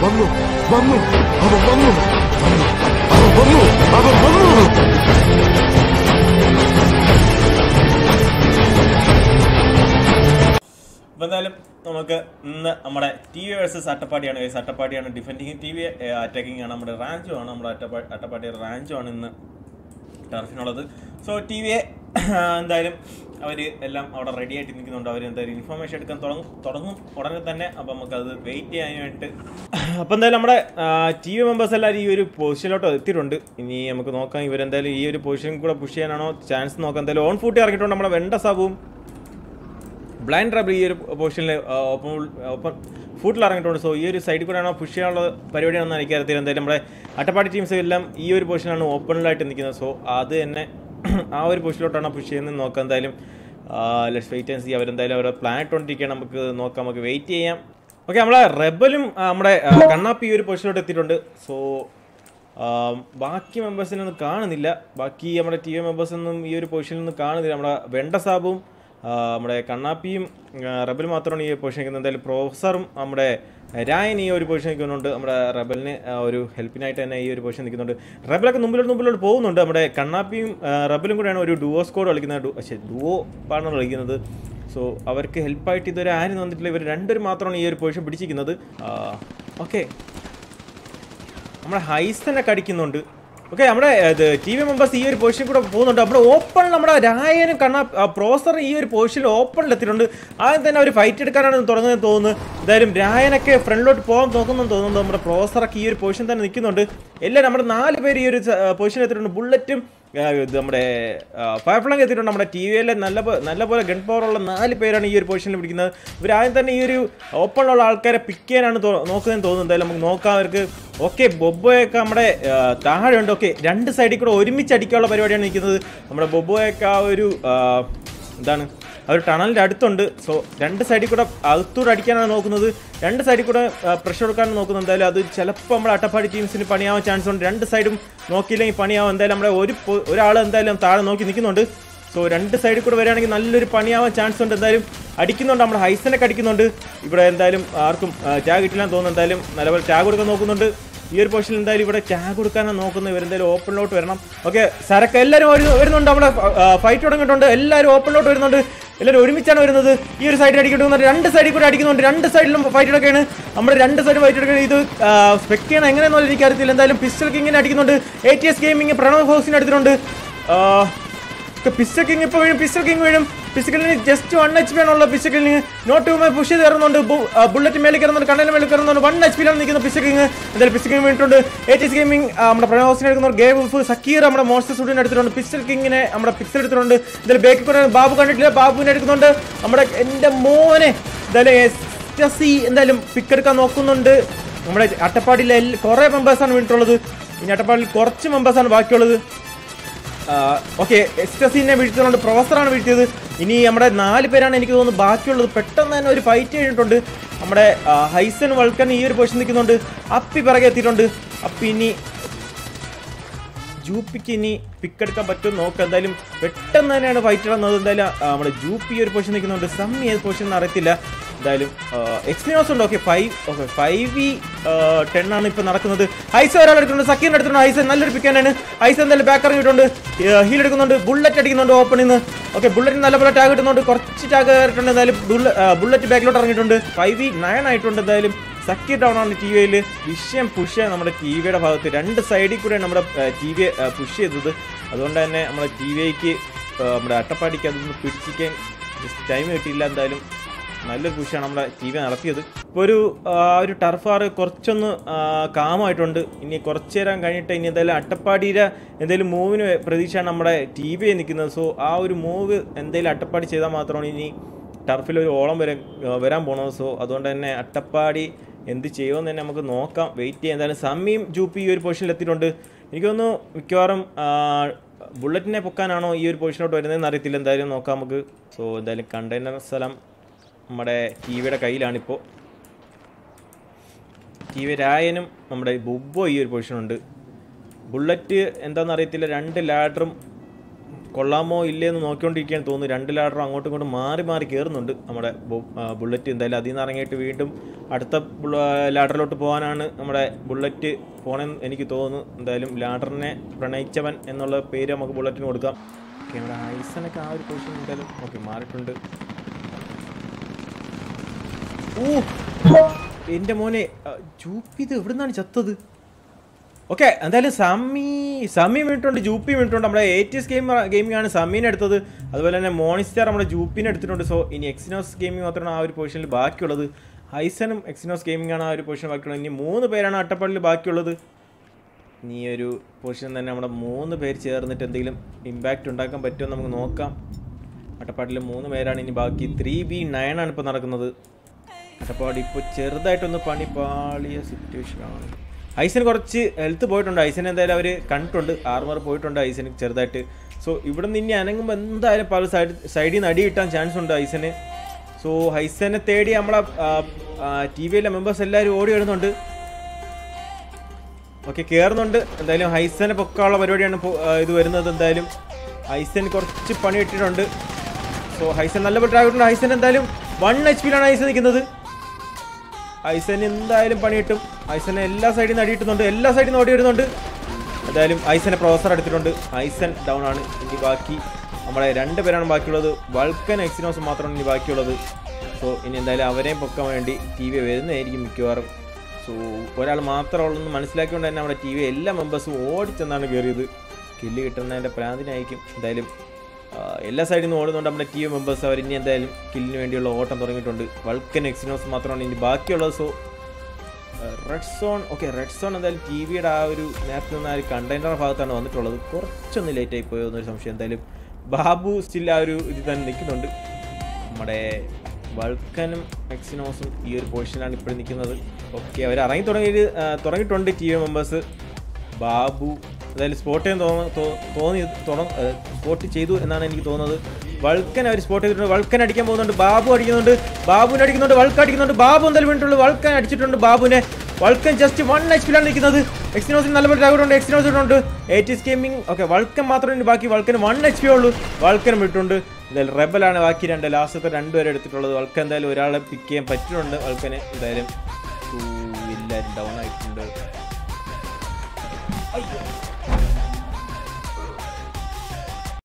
വന്നു വന്നു അവൻ വന്നു വന്നു അവൻ വന്നു അവൻ വന്നു അപ്പോൾ എന്തായാലും നമുക്ക് ഇന്ന് നമ്മുടെ ടി വി വേഴ്സസ് അട്ടപ്പാടിയാണ് guys. അട്ടപ്പാടിയാണ് ഡിഫെൻഡിങ് ടി വി അറ്റാക്കിംഗ് ആണ് നമ്മുടെ റാഞ്ചും ആണ് നമ്മുടെ അട്ടപ്പാ അട്ടപ്പാടി റാഞ്ചും ആണ് ഇന്ന് ടർഫിനുള്ളത് സോ ടി വിയെ എന്തായാലും അവർ എല്ലാം അവിടെ റെഡി ആയിട്ട് നിൽക്കുന്നുണ്ട് അവർ എന്തായാലും ഇൻഫർമേഷൻ എടുക്കാൻ തുടങ്ങും തുടങ്ങും ഉടനെ തന്നെ അപ്പോൾ നമുക്കത് വെയിറ്റ് ചെയ്യാനായിട്ട് അപ്പോൾ എന്തായാലും നമ്മുടെ ടി വി മെമ്പേഴ്സ് എല്ലാവരും ഈ ഒരു പൊസിഷനിലോട്ട് എത്തിയിട്ടുണ്ട് ഇനി നമുക്ക് നോക്കാം ഇവരെന്തായാലും ഈ ഒരു പൊസിഷൻ കൂടെ പുഷ് ചെയ്യാനാണോ ചാൻസ് നോക്കാം എന്തായാലും ഓൺ ഫൂട്ടി ഇറങ്ങിയിട്ടുണ്ട് നമ്മുടെ വെണ്ട സാബുവും ബ്ലൈൻഡ് റബ്ബർ ഈ ഒരു പൊസിഷനിൽ ഓപ്പൺ ഓപ്പൺ ഫുട്ടിൽ ഇറങ്ങിയിട്ടുണ്ട് സോ ഈ ഒരു സൈഡിൽ കൂടെയാണോ പുഷ് ചെയ്യാനുള്ള പരിപാടിയാണെന്ന് എനിക്കറിയത്തില്ല എന്തായാലും നമ്മുടെ അട്ടപ്പാടി ടീംസ് എല്ലാം ഈ ഒരു പൊസിഷനാണ് ഓപ്പണിലായിട്ട് നിൽക്കുന്നത് സോ അത് തന്നെ ആ ഒരു പൊസിഷനിലോട്ടാണ് പുഷ് ചെയ്യുന്നത് നോക്കാം എന്തായാലും ലെറ്റ്സ് വെയിറ്റ് ആൻഡ് സി അവരെന്തായാലും അവരുടെ പ്ലാൻ ഇട്ടുകൊണ്ടിരിക്കുകയാണ് നമുക്ക് നോക്കാം നമുക്ക് വെയിറ്റ് ചെയ്യാം ഓക്കെ നമ്മളെ റെബലും ആ, നമ്മുടെ ആ, കണ്ണാപ്പി ഈ ഒരു പൊസിഷനിലോട്ട് എത്തിയിട്ടുണ്ട് സോ ബാക്കി മെമ്പേഴ്സിനൊന്നും കാണുന്നില്ല ബാക്കി നമ്മുടെ ടി വി മെമ്പേഴ്സൊന്നും ഈ ഒരു പൊസിഷനിൽ കാണുന്നില്ല നമ്മുടെ വെണ്ട സാബും ആ, നമ്മുടെ കണ്ണാപ്പിയും ആ, റബൽ മാത്രമാണ് ഈ പൊസിഷൻ നിൽക്കുന്നത് എന്തായാലും പ്രൊഫസറും നമ്മുടെ രായൻ ഈ ഒരു പൊസിഷൻ നിൽക്കുന്നുണ്ട് നമ്മുടെ റബലിന് ആ, ഒരു ഹെൽപ്പിനായിട്ട് തന്നെ ഈ ഒരു പൊസിഷൻ നിൽക്കുന്നുണ്ട് റബലൊക്കെ മുമ്പിലോട്ട് മുമ്പിലോട്ട് പോകുന്നുണ്ട് നമ്മുടെ കണ്ണാപ്പിയും ആ, റബലും കൂടെയാണ് ഒരു ഡുവോ സ്കോഡ് കളിക്കുന്നത് ഡു- പക്ഷേ ഡുവോ പാർട്ണർ കളിക്കുന്നത് സോ അവർക്ക് ഹെൽപ്പായിട്ട് ഇതുവരെ ആരും വന്നിട്ടില്ല ഇവർ രണ്ടുപേരും മാത്രമാണ് ഈ ഒരു പൊസിഷൻ പിടിച്ചിരിക്കുന്നത് ഓക്കെ നമ്മുടെ ഹൈസ് തന്നെ കടിക്കുന്നുണ്ട് ഓക്കെ നമ്മുടെ ടി വി മെമ്പേഴ്സ് ഈ ഒരു പൊസിഷൻ കൂടെ പോകുന്നുണ്ട് നമ്മുടെ ഓപ്പൺ നമ്മുടെ രായനും കണ്ണ പ്രോസർ ഈ ഒരു പൊസിഷനിൽ ഓപ്പണിൽ എത്തിയിട്ടുണ്ട് ആദ്യം തന്നെ അവർ ഫൈറ്റ് എടുക്കാനാണ് തുടങ്ങുന്നത് തോന്നുന്നത് എന്തായാലും രായനൊക്കെ ഫ്രണ്ടിലോട്ട് പോകാൻ നോക്കുന്നെന്ന് തോന്നുന്നു നമ്മുടെ പ്രോസറൊക്കെ ഈ ഒരു പൊസിഷൻ തന്നെ നിൽക്കുന്നുണ്ട് എല്ലാം നമ്മുടെ നാല് പേര് ഈ ഒരു പൊസിഷൻ എത്തിയിട്ടുണ്ട് ബുള്ളറ്റും ആ, ഇത് നമ്മുടെ ഫയർഫ്ലങ് എത്തിയിട്ടുണ്ട് നമ്മുടെ ടി വിയിലെ നല്ല പോ- നല്ല പോലെ ഗൺ പവർ ഉള്ള നാല് പേരാണ് ഈ ഒരു പൊസിഷനിൽ പിടിക്കുന്നത് ഇവർ ആദ്യം തന്നെ ഈ ഒരു ഓപ്പണിലുള്ള ആൾക്കാരെ പിക്ക് ചെയ്യാനാണ് തോ- നോക്കുന്നതെന്ന് തോന്നുന്നു എന്തായാലും നമുക്ക് നോക്കാം അവർക്ക് ഓക്കെ ബൊബോയൊക്കെ നമ്മുടെ ആ, താഴെ ഉണ്ട് ഓക്കെ രണ്ട് സൈഡിൽ കൂടെ ഒരുമിച്ച് അടിക്കാനുള്ള പരിപാടിയാണ് നിൽക്കുന്നത് നമ്മുടെ ബൊബോയൊക്കെ ആ ഒരു ആ, എന്താണ് ആ ഒരു ടണലിൻ്റെ അടുത്തുണ്ട് സോ രണ്ട് സൈഡിൽ കൂടെ അകത്തൂടെ അടിക്കാനാണ് നോക്കുന്നത് രണ്ട് സൈഡിൽ കൂടെ പ്രഷർ കൊടുക്കാനാണ് നോക്കുന്നത് എന്തായാലും അത് ചിലപ്പോൾ നമ്മുടെ അട്ടപ്പാടി ടീംസിന് പണിയാവാൻ ചാൻസ് ഉണ്ട് രണ്ട് സൈഡും നോക്കിയില്ലെങ്കിൽ പണിയാവും എന്തായാലും നമ്മുടെ ഒരു ഒരാൾ എന്തായാലും താഴെ നോക്കി നിൽക്കുന്നുണ്ട് സോ രണ്ട് സൈഡിൽ കൂടെ വരികയാണെങ്കിൽ നല്ലൊരു പണിയാവാൻ ചാൻസ് ഉണ്ട് എന്തായാലും അടിക്കുന്നുണ്ട് നമ്മുടെ ഹൈസനൊക്കെ അടിക്കുന്നുണ്ട് ഇവിടെ എന്തായാലും ആർക്കും ടാഗ് കിട്ടില്ലാന്ന് തോന്നുന്നു എന്തായാലും നല്ലപോലെ ടാഗ് കൊടുക്കാൻ നോക്കുന്നുണ്ട് ഈ ഒരു പൊസിഷനിൽ എന്തായാലും ഇവിടെ ടാഗ് കൊടുക്കാനാണ് നോക്കുന്നത് ഇവരെന്തായാലും ഓപ്പണിലോട്ട് വരണം ഓക്കെ സരക്ക് എല്ലാവരും ഒരു- വരുന്നുണ്ട് നമ്മുടെ ഫൈറ്റ് തുടങ്ങിയിട്ടുണ്ട് എല്ലാവരും ഓപ്പണിലോട്ട് വരുന്നുണ്ട് എല്ലാവരും ഒരുമിച്ചാണ് വരുന്നത് ഈ ഒരു സൈഡിൽ അടിക്കുന്നുണ്ട് രണ്ട് സൈഡിൽ കൂടെ അടിക്കുന്നുണ്ട് രണ്ട് സൈഡിലും ഫൈറ്റ് എടുക്കുകയാണ് നമ്മുടെ രണ്ട് സൈഡും ഫൈറ്റ് എടുക്കുകയാണ് ഇത് സ്പെക്ട് ചെയ്യണം എങ്ങനെയെന്നുള്ള എനിക്ക് അറിയത്തില്ല എന്തായാലും പിസ്റ്റൽ കിങ്ങിനെ അടിക്കുന്നുണ്ട് A T S gaming Pranav ഹൗസിന് എടുത്തിട്ടുണ്ട് ആ, പിസ്റ്റൽ കിങ് ഇപ്പോൾ വീഴും പിസ്റ്റൽ കിങ് വീഴും പിസ്റ്റലിന് ജസ്റ്റ് വൺ എച്ച് പി ആണുള്ള pistol king not to push ചെയ്ത് കയറുന്നുണ്ട് ബുള്ളറ്റ് മേലെ കയറുന്നുണ്ട് കണ്ണന് മേലെ കയറുന്നുണ്ട് വൺ എച്ച് പിയിലാണ് നിൽക്കുന്നത് പിസ്റ്റൽ കിങ് എന്തായാലും പിസ്റ്റൽ കിങ് വീണിട്ടുണ്ട് എ ടി എസ് ഗെയിമിംഗ് നമ്മുടെ പ്രണവ് ഹൗസിന് എടുക്കുന്ന ഗേവ് സക്കീർ നമ്മുടെ മോൺസ്റ്റർ സ്റ്റുഡിയോ എടുത്തിട്ടുണ്ട് പിസ്റ്റൽ കിങ്ങിനെ നമ്മുടെ പിക്സൽ എടുത്തിട്ടുണ്ട് എന്തായാലും ബേക്കിൽ കൂടെ ബാബു കണ്ടിട്ടില്ല ബാബുവിനെ എടുക്കുന്നുണ്ട് നമ്മുടെ എൻ്റെ മോനെ എന്തായാലും എസ് എന്തായാലും പിക്ക് എടുക്കാൻ നോക്കുന്നുണ്ട് നമ്മുടെ അട്ടപ്പാടിയിലെ കുറേ മെമ്പേഴ്സാണ് വീണിട്ടുള്ളത് ഇനി അട്ടപ്പാടിയിൽ കുറച്ച് മെമ്പേഴ്സാണ് ബാക്കിയുള്ളത് ഓക്കെ എക്സ്റ്റസിനെ വീഴ്ത്തിയതുകൊണ്ട് പ്രൊഫസറാണ് വീഴ്ത്തിയത് ഇനി നമ്മുടെ നാല് പേരാണ് എനിക്ക് തോന്നുന്നു ബാക്കിയുള്ളത് പെട്ടെന്ന് തന്നെ ഒരു ഫൈറ്റ് കഴിഞ്ഞിട്ടുണ്ട് നമ്മുടെ ആ, ഹൈസൻ വൾക്കൻ ഈ ഒരു പൊസിഷൻ നിൽക്കുന്നുണ്ട് അപ്പി പിറകെ എത്തിയിട്ടുണ്ട് അപ്പി ഇനി ജൂപ്പിക്ക് ഇനി പിക്ക് എടുക്കാൻ പറ്റും നോക്കാം എന്തായാലും പെട്ടെന്ന് തന്നെയാണ് ഫൈറ്റ് നടന്നത് എന്തായാലും ആ, നമ്മുടെ ജൂപ്പി ഈ ഒരു പൊസിഷൻ നിൽക്കുന്നുണ്ട് സമ്മി ഏത് പൊസിഷൻ അറിയത്തില്ല എന്തായാലും എക്സ്പീരിയൻസ് ഉണ്ട് okay five okay five V ten ആണ് ഇപ്പൊ നടക്കുന്നത് ഹൈസ് ഒരാൾ എടുക്കുന്നുണ്ട് സക്കീറിന് എടുത്തിട്ടുണ്ട് ഹൈസ് നല്ലൊരു പിക്കാനാണ് ഹൈസ് എന്തായാലും ബാക്ക് ഇറങ്ങിയിട്ടുണ്ട് ഹീൽ എടുക്കുന്നുണ്ട് ബുള്ളറ്റ് അടിക്കുന്നുണ്ട് ഓപ്പണിൽ നിന്ന് ഓക്കെ ബുള്ളറ്റിന് നല്ലപോലെ ടാഗ് കിട്ടുന്നുണ്ട് കുറച്ച് ടാഗ് കയറിയിട്ടുണ്ട് എന്തായാലും ബുള്ളറ്റ് ബാക്കിലോട്ട് ഇറങ്ങിയിട്ടുണ്ട് ഫൈവ് വി നയൻ ആയിട്ടുണ്ട് എന്തായാലും സക്കി ഡൗൺ ആണ് ടി വിയിൽ വിഷയം പുഷ് ചെയ്യാൻ നമ്മുടെ ടി വിയുടെ ഭാഗത്ത് രണ്ട് സൈഡിൽ കൂടെ നമ്മുടെ ടി വി പുഷ് ചെയ്തത് അതുകൊണ്ട് തന്നെ നമ്മുടെ ടി വിക്ക് നമ്മുടെ അട്ടപ്പാടിക്ക് അതൊന്ന് പിടിച്ചിക്കാൻ ടൈം കിട്ടിയില്ല എന്തായാലും നല്ലൊരു പുഷാണ് നമ്മുടെ ടി വി നടത്തിയത് ഇപ്പോൾ ഒരു ആ, ഒരു ടർഫ് ആറ് കുറച്ചൊന്ന് ആ, കാമായിട്ടുണ്ട് ഇനി കുറച്ച് നേരം കഴിഞ്ഞിട്ട് ഇനി എന്തായാലും അട്ടപ്പാടിയുടെ എന്തെങ്കിലും മൂവിന് പ്രതീക്ഷയാണ് നമ്മുടെ ടി വി നിൽക്കുന്നത് സോ ആ ഒരു മൂവ് എന്തെങ്കിലും അട്ടപ്പാടി ചെയ്താൽ മാത്രമാണ് ഇനി ടർഫിൽ ഒരു ഓളം വരെ വരാൻ പോണത് സോ അതുകൊണ്ട് തന്നെ അട്ടപ്പാടി എന്ത് ചെയ്യുമെന്ന് തന്നെ നമുക്ക് നോക്കാം വെയിറ്റ് ചെയ്യാം എന്തായാലും സമ്മിയും ജൂപ്പി ഈ ഒരു പൊസിഷനിൽ എത്തിയിട്ടുണ്ട് എനിക്ക് തോന്നുന്നു മിക്കവാറും ആ, ബുള്ളറ്റിനെ പൊക്കാനാണോ ഈ ഒരു പൊസിഷനോട്ട് വരുന്നതെന്ന് അറിയത്തില്ല എന്തായാലും നോക്കാം നമുക്ക് സോ എന്തായാലും കണ്ടെയ്നർ സ്ഥലം നമ്മുടെ ടി വിയുടെ കയ്യിലാണിപ്പോൾ ടി വി രായനും നമ്മുടെ ബുബോ ഈ ഒരു പൊസിഷനുണ്ട് ബുള്ളറ്റ് എന്താണെന്ന് അറിയത്തില്ല രണ്ട് ലാഡറും കൊള്ളാമോ ഇല്ലേ എന്ന് നോക്കിക്കൊണ്ടിരിക്കുകയാണ് തോന്നുന്നു രണ്ട് ലാഡറും അങ്ങോട്ടും ഇങ്ങോട്ടും മാറി മാറി കയറുന്നുണ്ട് നമ്മുടെ ബു- ആ, ബുള്ളറ്റ് എന്തായാലും അതിൽ നിന്ന് ഇറങ്ങിയിട്ട് വീണ്ടും അടുത്ത ബുള്ള- ലാഡറിലോട്ട് പോകാനാണ് നമ്മുടെ ബുള്ളറ്റ് പോണെന്ന് എനിക്ക് തോന്നുന്നു എന്തായാലും ലാഡറിനെ പ്രണയിച്ചവൻ എന്നുള്ള പേര് നമുക്ക് ബുള്ളറ്റിന് കൊടുക്കാം ഓക്കെ നമ്മുടെ ഐസനൊക്കെ ആ ഒരു പൊസിഷൻ എന്തായാലും ഓക്കെ മാറിയിട്ടുണ്ട് ഓ എൻ്റെ മോനെ ജൂപ്പി ഇത് എവിടെ നിന്നാണ് ചത്തത് ഓക്കെ എന്തായാലും സമ്മി സമ്മി വീണിട്ടുണ്ട് ജൂപ്പി വീണിട്ടുണ്ട് നമ്മുടെ എയ്റ്റീസ് ഗെയിം ഗെയിമിംഗ് ആണ് സമ്മീനെ എടുത്തത് അതുപോലെ തന്നെ മോണിസ്റ്റാർ നമ്മുടെ ജൂപ്പിനെ എടുത്തിട്ടുണ്ട് സോ ഇനി എക്സിനോസ് ഗെയിമിംഗ് മാത്രമാണ് ആ ഒരു പൊസിഷനിൽ ബാക്കിയുള്ളത് ഹൈസനും എക്സിനോസ് ഗെയിമിംഗ് ആണ് ആ ഒരു പൊസിഷൻ ബാക്കിയുള്ളത് ഇനി മൂന്ന് പേരാണ് അട്ടപ്പാടിൽ ബാക്കിയുള്ളത് ഇനി ഈ ഒരു പൊസിഷൻ തന്നെ നമ്മുടെ മൂന്ന് പേര് ചേർന്നിട്ട് എന്തെങ്കിലും ഇമ്പാക്റ്റ് ഉണ്ടാക്കാൻ പറ്റുമോ എന്ന് നമുക്ക് നോക്കാം അട്ടപ്പാടിൽ മൂന്ന് പേരാണ് ഇനി ബാക്കി ത്രീ ബി നയൻ ആണ് ഇപ്പോൾ നടക്കുന്നത് അട്ടപ്പാടി ഇപ്പോൾ ചെറുതായിട്ടൊന്ന് പണി പാളിയ സിറ്റുവേഷനാണ് ഐസന് കുറച്ച് ഹെൽത്ത് പോയിട്ടുണ്ട് ഐസന് എന്തായാലും അവർ കണ്ടിട്ടുണ്ട് ആർമർ പോയിട്ടുണ്ട് ഐസന് ചെറുതായിട്ട് സോ ഇവിടെ നിന്ന് ഇനി അനങ്ങുമ്പോൾ എന്തായാലും പല സൈഡ് സൈഡിൽ നിന്ന് അടി കിട്ടാൻ ചാൻസ് ഉണ്ട് ഐസന് സോ ഹൈസനെ തേടി നമ്മളെ ടി വിയിലെ മെമ്പേഴ്സ് എല്ലാവരും ഓടി വരുന്നുണ്ട് ഓക്കെ കയറുന്നുണ്ട് എന്തായാലും ഹൈസനെ പൊക്കാനുള്ള പരിപാടിയാണ് ഇപ്പോ, ആ, ഇത് വരുന്നത് എന്തായാലും ഹൈസൻ കുറച്ച് പണി ഇട്ടിട്ടുണ്ട് സോ ഹൈസൻ നല്ല പെട്ടായിട്ടുണ്ട് ഹൈസൻ എന്തായാലും വൺ എച്ച് പിയിലാണ് ഹൈസൻ നിൽക്കുന്നത് ഹൈസൻ എന്തായാലും പണി കിട്ടും ഹൈസനെ എല്ലാ സൈഡിൽ നിന്ന് അടി കിട്ടുന്നുണ്ട് എല്ലാ സൈഡിൽ നിന്ന് ഓടി വരുന്നുണ്ട് എന്തായാലും ഐസനെ പ്രൊഫസർ എടുത്തിട്ടുണ്ട് ഐസൻ ഡൗൺ ആണ് ഇനി ബാക്കി നമ്മുടെ രണ്ട് പേരാണ് ബാക്കിയുള്ളത് വൾക്കൻ എക്സിനോസ് മാത്രമാണ് ഇനി ബാക്കിയുള്ളത് സോ ഇനി എന്തായാലും അവരെയും പൊക്കാൻ വേണ്ടി ടി വി വരുന്നതായിരിക്കും മിക്കവാറും സോ ഒരാൾ മാത്രമുള്ളെന്ന് മനസ്സിലാക്കിക്കൊണ്ട് തന്നെ നമ്മുടെ ടി വി എല്ലാ മെമ്പേഴ്സും ഓടിച്ചെന്നാണ് കയറിയത് കില്ല് കിട്ടുന്നതിൻ്റെ പ്രാന്തിനായിരിക്കും എന്തായാലും ആ, എല്ലാ സൈഡിൽ നിന്ന് ഓടുന്നുണ്ട് നമ്മുടെ ടി വി മെമ്പേഴ്സ് അവർ ഇനി എന്തായാലും കില്ലിന് വേണ്ടിയുള്ള ഓട്ടം തുടങ്ങിയിട്ടുണ്ട് വൾക്കൻ എക്സിനോസ് മാത്രമാണ് ഇനി ബാക്കിയുള്ളത് so red zone okay red zone എന്തായാലും ടി വിയുടെ ആ ഒരു നേരത്തെ നിന്ന് ആ ഒരു കണ്ടെയ്നർ ഭാഗത്താണ് വന്നിട്ടുള്ളത് കുറച്ചൊന്ന് ലേറ്റ് ആയി പോയോ എന്നൊരു സംശയം എന്തായാലും ബാബു സ്റ്റിൽ ആ ഒരു ഇതിൽ തന്നെ നിൽക്കുന്നുണ്ട് നമ്മുടെ വൾക്കനും എക്സിനോസും ഈ ഒരു പൊസിഷനിലാണ് ഇപ്പോഴും നിൽക്കുന്നത് ഓക്കെ അവർ ഇറങ്ങി തുടങ്ങി തുടങ്ങിയിട്ടുണ്ട് ടി വി മെമ്പേഴ്സ് ബാബു എന്തായാലും സ്പോട്ട് ചെയ്യാൻ തോന്നുന്നു തോ- തോന്നി സ്പോട്ട് ചെയ്തു എന്നാണ് എനിക്ക് തോന്നുന്നത് വൾക്കൻ അവർ സ്പോട്ട് ചെയ്തിട്ടുണ്ട് വൾക്കൻ അടിക്കാൻ പോകുന്നുണ്ട് ബാബു അടിക്കുന്നുണ്ട് ബാബുവിനെ അടിക്കുന്നുണ്ട് വൾക്ക് അടിക്കുന്നുണ്ട് ബാബു എന്തായാലും വീണിട്ടുള്ളൂ വൾക്കൻ അടിച്ചിട്ടുണ്ട് ബാബുവിനെ വൾക്കൻ ജസ്റ്റ് വൺ എച്ച് പിയിലാണ് നിൽക്കുന്നത് എക്സിനോസിന് നല്ല ഡ്രൈവറുണ്ട് എക്സിനോസ് ഇട്ടുണ്ട് എയ്റ്റീസ് ഗെയിമിംഗ് ഓക്കെ വൾക്കൻ മാത്രമേ ഇനി ബാക്കി വൾക്കന് വൺ എച്ച് പി ഉള്ളൂ വൾക്കനും വിട്ടുണ്ട് എന്തായാലും റെബലാണ് ബാക്കി രണ്ട് ലാസ്റ്റത്തെ രണ്ടുപേരെ എടുത്തിട്ടുള്ളത് വൾക്കൻ എന്തായാലും ഒരാളെ പിക്ക് ചെയ്യാൻ പറ്റുന്നുണ്ട് വൾക്കന് എന്തായാലും ഊ, എല്ലാവരും ഡൗൺ ആയിട്ടുണ്ട് അയ്യോ